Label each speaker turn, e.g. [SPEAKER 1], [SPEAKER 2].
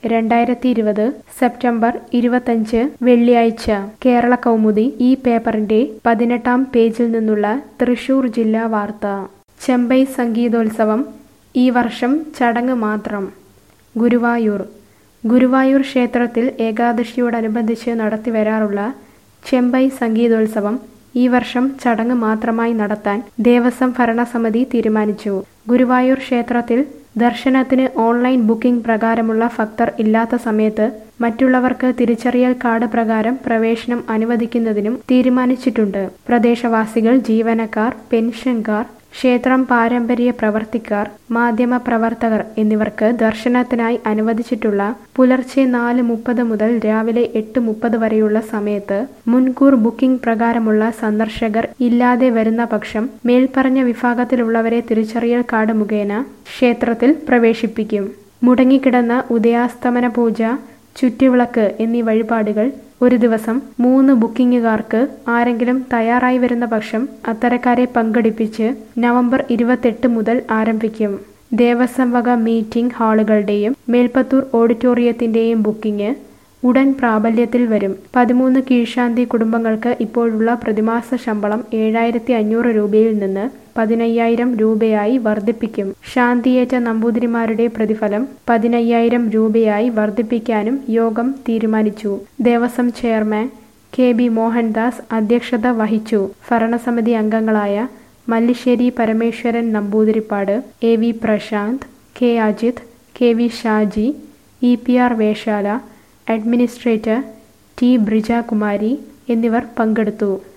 [SPEAKER 1] രണ്ടായിരത്തി ഇരുപത് സെപ്റ്റംബർ ഇരുപത്തഞ്ച് വെള്ളിയാഴ്ച കേരള കൗമുദി ഈ പേപ്പറിന്റെ പതിനെട്ടാം പേജിൽ നിന്നുള്ള തൃശൂർ ജില്ലാ വാർത്ത ചെമ്പൈ സംഗീതോത്സവം ഈ വർഷം ചടങ്ങ് മാത്രം ഗുരുവായൂർ ഗുരുവായൂർ ക്ഷേത്രത്തിൽ ഏകാദശിയോടനുബന്ധിച്ച് നടത്തിവരാറുള്ള ചെമ്പൈ സംഗീതോത്സവം ഈ വർഷം ചടങ്ങ് മാത്രമായി നടത്താൻ ദേവസ്വം ഭരണസമിതി തീരുമാനിച്ചു ഗുരുവായൂർ ക്ഷേത്രത്തിൽ ദർശനത്തിന് ഓൺലൈൻ ബുക്കിംഗ് പ്രകാരമുള്ള ഭക്തർ ഇല്ലാത്ത സമയത്ത് മറ്റുള്ളവർക്ക് തിരിച്ചറിയൽ കാർഡ് പ്രകാരം പ്രവേശനം അനുവദിക്കുന്നതിനും തീരുമാനിച്ചിട്ടുണ്ട് പ്രദേശവാസികൾ ജീവനക്കാർ പെൻഷൻകാർ ക്ഷേത്രം പാരമ്പര്യ പ്രവർത്തിക്കാർ മാധ്യമ പ്രവർത്തകർ എന്നിവർക്ക് ദർശനത്തിനായി അനുവദിച്ചിട്ടുള്ള പുലർച്ചെ നാല് മുപ്പത് മുതൽ രാവിലെ എട്ട് മുപ്പത് വരെയുള്ള സമയത്ത് മുൻകൂർ ബുക്കിംഗ് പ്രകാരമുള്ള സന്ദർശകർ ഇല്ലാതെ വരുന്ന പക്ഷം മേൽപ്പറഞ്ഞ വിഭാഗത്തിലുള്ളവരെ തിരിച്ചറിയൽ കാർഡ് മുഖേന ക്ഷേത്രത്തിൽ പ്രവേശിപ്പിക്കും മുടങ്ങിക്കിടന്ന ഉദയാസ്തമന പൂജ ചുറ്റുവിളക്ക് എന്നീ വഴിപാടുകൾ ഒരു ദിവസം മൂന്ന് ബുക്കിംഗുകാർക്ക് ആരെങ്കിലും തയ്യാറായി വരുന്ന പക്ഷം അത്തരക്കാരെ പങ്കെടുപ്പിച്ച് നവംബർ ഇരുപത്തെട്ട് മുതൽ ആരംഭിക്കും ദേവസ്വം വക മീറ്റിംഗ് ഹാളുകളുടെയും മേൽപ്പത്തൂർ ഓഡിറ്റോറിയത്തിന്റെയും ബുക്കിംഗ് ഉടൻ പ്രാബല്യത്തിൽ വരും പതിമൂന്ന് കീഴ്ശാന്തി കുടുംബങ്ങൾക്ക് ഇപ്പോഴുള്ള പ്രതിമാസ ശമ്പളം ഏഴായിരത്തി അഞ്ഞൂറ് രൂപയിൽ നിന്ന് പതിനയ്യായിരം രൂപയായി വർദ്ധിപ്പിക്കും ശാന്തിയേറ്റ നമ്പൂതിരിമാരുടെ പ്രതിഫലം പതിനയ്യായിരം രൂപയായി വർദ്ധിപ്പിക്കാനും യോഗം തീരുമാനിച്ചു Devaswom chairman K B Mohandas അധ്യക്ഷത വഹിച്ചു ഭരണസമിതി അംഗങ്ങളായ Mallissery Parameswaran Namboothiripad A V Prashanth K Ajith K V Shaji E P R Vesala administrator T Brijakumari എന്നിവർ പങ്കെടുത്തു